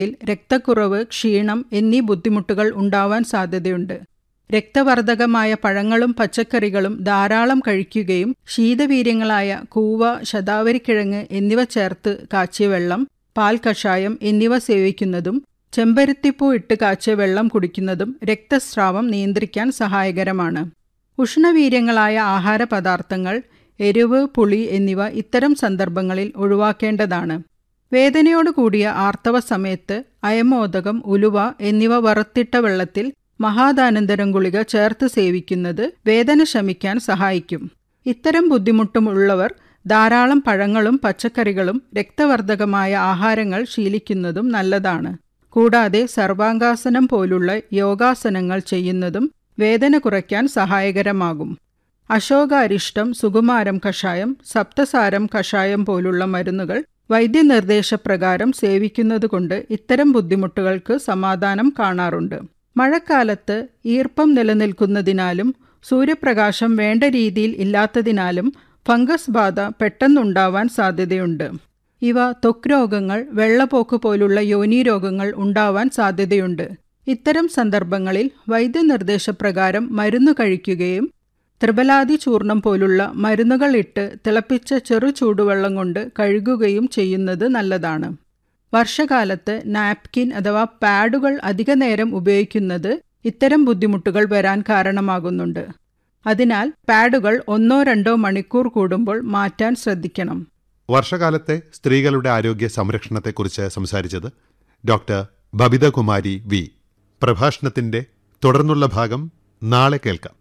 രക്തക്കുറവ് ക്ഷീണം എന്നീ ബുദ്ധിമുട്ടുകൾ ഉണ്ടാവാൻ സാധ്യതയുണ്ട് രക്തവർധകമായ പഴങ്ങളും പച്ചക്കറികളും ധാരാളം കഴിക്കുകയും ശീതവീര്യങ്ങളായ കൂവ ശതാവരിക്കിഴങ്ങ് എന്നിവ ചേർത്ത് കാച്ചിയ വെള്ളം പാൽ കഷായം എന്നിവ സേവിക്കുന്നതും ചെമ്പരത്തിപ്പൂ ഇട്ട് കാച്ചിയ വെള്ളം കുടിക്കുന്നതും രക്തസ്രാവം നിയന്ത്രിക്കാൻ സഹായകരമാണ് ഉഷ്ണവീര്യങ്ങളായ ആഹാര പദാർത്ഥങ്ങൾ എരിവ് പുളി എന്നിവ ഇത്തരം സന്ദർഭങ്ങളിൽ ഒഴിവാക്കേണ്ടതാണ് വേദനയോട് കൂടിയ ആർത്തവ സമയത്ത് അയമോദകം ഉലുവ എന്നിവ വറുത്തിട്ട വെള്ളത്തിൽ മഹാദാനന്തരം ഗുളിക ചേർത്ത് സേവിക്കുന്നത് വേദന ശമിക്കാൻ സഹായിക്കും ഇത്തരം ബുദ്ധിമുട്ടും ഉള്ളവർ ധാരാളം പഴങ്ങളും പച്ചക്കറികളും രക്തവർധകമായ ആഹാരങ്ങൾ ശീലിക്കുന്നതും നല്ലതാണ് കൂടാതെ സർവാംഗാസനം പോലുള്ള യോഗാസനങ്ങൾ ചെയ്യുന്നതും വേദന കുറയ്ക്കാൻ സഹായകരമാകും അശോക അരിഷ്ടം സുകുമാരം കഷായം സപ്തസാരം കഷായം പോലുള്ള മരുന്നുകൾ വൈദ്യനിർദ്ദേശപ്രകാരം സേവിക്കുന്നതുകൊണ്ട് ഇത്തരം ബുദ്ധിമുട്ടുകൾക്ക് സമാധാനം കാണാറുണ്ട് മഴക്കാലത്ത് ഈർപ്പം നിലനിൽക്കുന്നതിനാലും സൂര്യപ്രകാശം വേണ്ട രീതിയിൽ ഇല്ലാത്തതിനാലും ഫംഗസ് ബാധ പെട്ടെന്നുണ്ടാവാൻ സാധ്യതയുണ്ട് ഇവ ത്വക്ക് രോഗങ്ങൾ വെള്ളപ്പോക്ക് പോലുള്ള യോനി രോഗങ്ങൾ ഉണ്ടാവാൻ സാധ്യതയുണ്ട് ഇത്തരം സന്ദർഭങ്ങളിൽ വൈദ്യനിർദ്ദേശപ്രകാരം മരുന്ന് കഴിക്കുകയും ത്രിബലാതി ചൂർണം പോലുള്ള മരുന്നുകൾ ഇട്ട് തിളപ്പിച്ച ചെറു ചൂടുവെള്ളം കൊണ്ട് കഴുകുകയും ചെയ്യുന്നത് നല്ലതാണ് വർഷകാലത്ത് നാപ്കിൻ അഥവാ പാഡുകൾ അധിക നേരം ഉപയോഗിക്കുന്നത് ഇത്തരം ബുദ്ധിമുട്ടുകൾ വരാൻ കാരണമാകുന്നുണ്ട് അതിനാൽ പാഡുകൾ ഒന്നോ രണ്ടോ മണിക്കൂർ കൂടുമ്പോൾ മാറ്റാൻ ശ്രദ്ധിക്കണം വർഷകാലത്തെ സ്ത്രീകളുടെ ആരോഗ്യ സംരക്ഷണത്തെക്കുറിച്ച് സംസാരിച്ചത് ഡോക്ടർ ബബിതകുമാരി വി പ്രഭാഷണത്തിന്റെ തുടർന്നുള്ള ഭാഗം നാളെ കേൾക്കാം